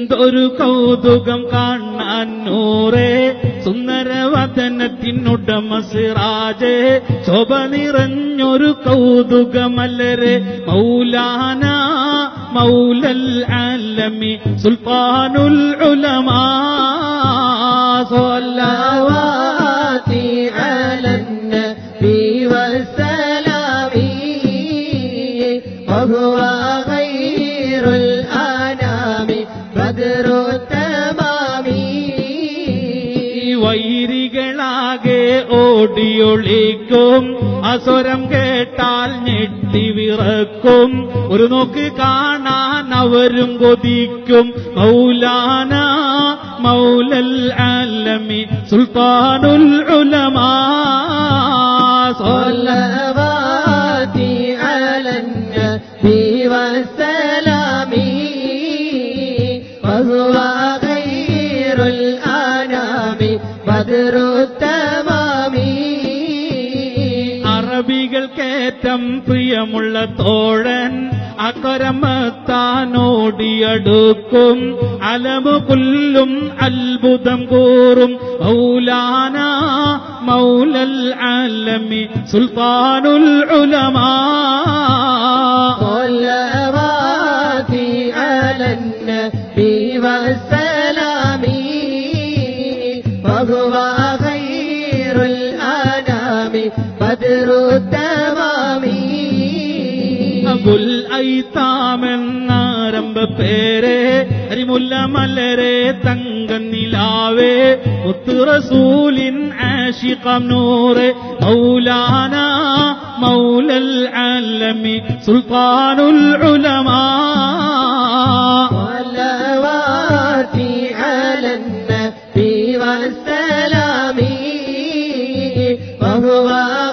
എന്തൊരു കൗതുകം കാണാൻ നൂറേ സുന്ദരവദനത്തിനുടമ സിറാജേ ശോഭ നിറഞ്ഞൊരു കൗതുകമല്ലരെ മൗലാന മൗലൽ ആലമി സുൽത്താനുൽ ഉലമാ صلوات على النبي والسلام وهو خير الأنام بدر التمام ഈ വൈരികളാകെ ഓടിയൊളിക്കും അസുരം കേട്ടാൽ ഞെട്ടിവിറക്കും ഒരു നോക്ക് കാണാൻ അവരും കൊതിക്കും മൗലാന മൗലൽ ആലമി സുൽത്താനുൽ ഉലമാ صلوات على النبي والسلام وهو خير الأنام بدر التمام അറബികൾക്കേറ്റം പ്രിയമുള്ള തോഴൻ അക്കരമത്താനോടിയടുക്കും അലമു പുല്ലും അത്ഭുതം കൂറും മൗലാന മൗലൽ ആലമി സുൽത്താനുൽ ഉലമാ صلوات على النبي والسلام وهو خير الأنام بدر التمام അബുൽ ഐത്താമെന്നാരംഭ പേരെ അരിമുല്ല മലരെ തങ്കനിലാവേ മുത്തുറസൂലിൻ ആഷിഖം നൂറെ മൗലാന മൗലൽ ആലമി സുൽത്താനുൽ ഉലമാ صلوات على النبي والسلام وهو